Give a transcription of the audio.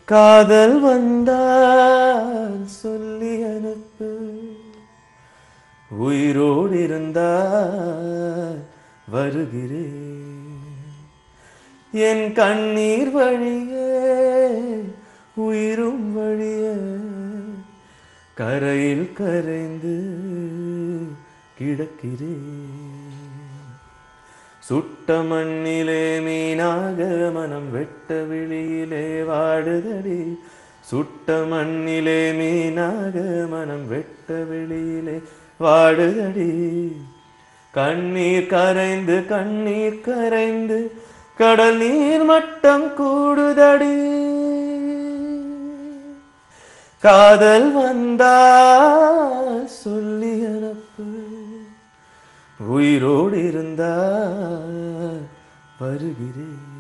காதல் வந்தால் சொல்லி அனுப்பு உயிரோடு இருந்தால் வருகிறேன் என் கண்ணீர் வழிய உயிரும் வழிய கரையில் கரைந்து கிடக்கிறேன் சுட்ட மண்ணிலே மீனாக மனம் வெட்ட வெளியிலே வாடுதடி சுட்ட மண்ணிலே மீனாக மனம் வெட்ட வெளியிலே வாடுதடி கண்ணீர் கரைந்து கண்ணீர் கரைந்து கடல் நீர் மட்டம் கூடுதடி காதல் வந்தா சொல்லி அனுப்பு உயிரோடு இருந்தா வருகிறேன்